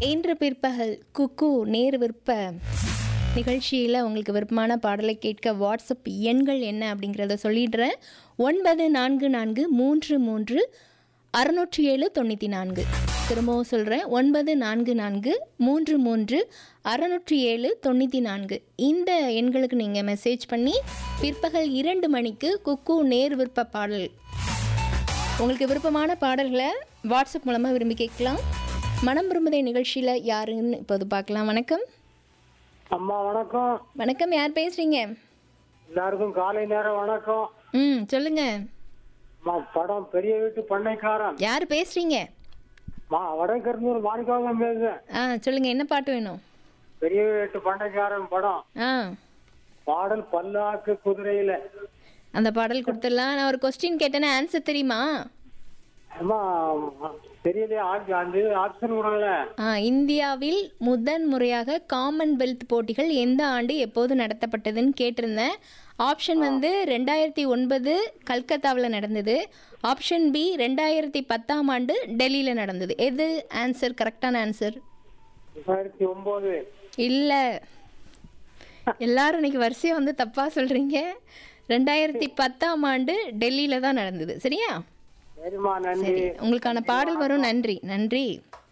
இன்று பிற்பகல் குக்கு நேர் விற்ப நிகழ்ச்சியில் உங்களுக்கு விருப்பமான பாடலை கேட்க வாட்ஸ்அப் எண்கள் என்ன அப்படிங்கிறத சொல்லிடுறேன் ஒன்பது நான்கு நான்கு மூன்று மூன்று அறுநூற்றி ஏழு தொண்ணூற்றி நான்கு திரும்பவும் சொல்கிறேன் ஒன்பது நான்கு நான்கு மூன்று மூன்று அறுநூற்றி ஏழு தொண்ணூற்றி நான்கு இந்த எண்களுக்கு நீங்கள் மெசேஜ் பண்ணி பிற்பகல் இரண்டு மணிக்கு குக்கு நேர் விருப்ப பாடல் உங்களுக்கு விருப்பமான பாடல்களை வாட்ஸ்அப் மூலமாக விரும்பி கேட்கலாம் மனம் விரும்புதை நிகழ்ச்சியில் யாருன்னு இப்போது பார்க்கலாம் வணக்கம் அம்மா வணக்கம் வணக்கம் யார் பேசுகிறீங்க எல்லாருக்கும் காலை நேரம் வணக்கம் ம் சொல்லுங்க அம்மா படம் பெரிய வீட்டு பண்ணைக்காரன் யார் பேசுகிறீங்க மா வடக்கருந்தூர் மாணிக்காவம் பேசுறேன் ஆ சொல்லுங்க என்ன பாட்டு வேணும் பெரிய வீட்டு பண்ணைக்காரன் படம் ஆ பாடல் பல்லாக்கு குதிரையில அந்த பாடல் கொடுத்துடலாம் நான் ஒரு கொஸ்டின் கேட்டேன்னா ஆன்சர் தெரியுமா அம்மா தெரியலையே ஆப்~ அந்த ஆப்ஷன் விடல ஆ இந்தியாவில் முதன் முறையாக காமன்வெல்த் போட்டிகள் எந்த ஆண்டு எப்போது நடத்தப்பட்டதுன்னு கேட்டிருந்தேன் ஆப்ஷன் வந்து ரெண்டாயிரத்தி ஒன்பது கல்கத்தாவில் நடந்தது ஆப்ஷன் பி ரெண்டாயிரத்தி பத்தாம் ஆண்டு டெல்லியில் நடந்தது எது ஆன்சர் கரெக்டான ஆன்சர் ரெண்டாயிரத்தி ஒன்பது இல்லை எல்லாரும் இன்னைக்கு வரிசையாக வந்து தப்பாக சொல்கிறீங்க ரெண்டாயிரத்தி பத்தாம் ஆண்டு டெல்லியில் தான் நடந்தது சரியா சரிம்மா நன்றி சரி உங்களுக்கான பாடல் வரும் நன்றி நன்றி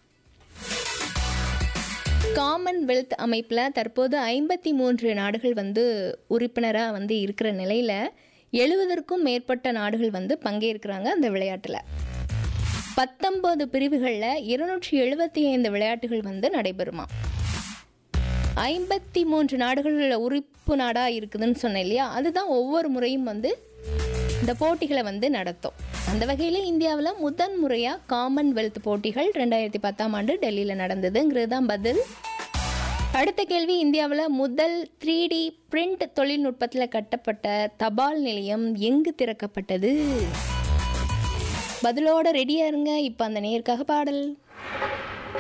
காமன்வெல்த் அமைப்பில் தற்போது ஐம்பத்தி மூன்று நாடுகள் வந்து உறுப்பினராக வந்து இருக்கிற நிலையில் எழுபதற்கும் மேற்பட்ட நாடுகள் வந்து பங்கேற்கிறாங்க அந்த விளையாட்டில் பத்தொன்பது பிரிவுகளில் இருநூற்றி எழுபத்தி ஐந்து விளையாட்டுகள் வந்து நடைபெறுமா ஐம்பத்தி மூன்று நாடுகள் உறுப்பு நாடாக இருக்குதுன்னு சொன்னேன் இல்லையா அதுதான் ஒவ்வொரு முறையும் வந்து இந்த போட்டிகளை வந்து நடத்தும் அந்த வகையில் இந்தியாவில் முதன் முறையாக காமன்வெல்த் போட்டிகள் ரெண்டாயிரத்தி பத்தாம் ஆண்டு டெல்லியில் நடந்ததுங்கிறது தான் பதில் அடுத்த கேள்வி இந்தியாவில் முதல் த்ரீ டி பிரிண்ட் தொழில்நுட்பத்தில் கட்டப்பட்ட தபால் நிலையம் எங்கு திறக்கப்பட்டது பதிலோட ரெடியாக இருங்க இப்போ அந்த நேருக்காக பாடல்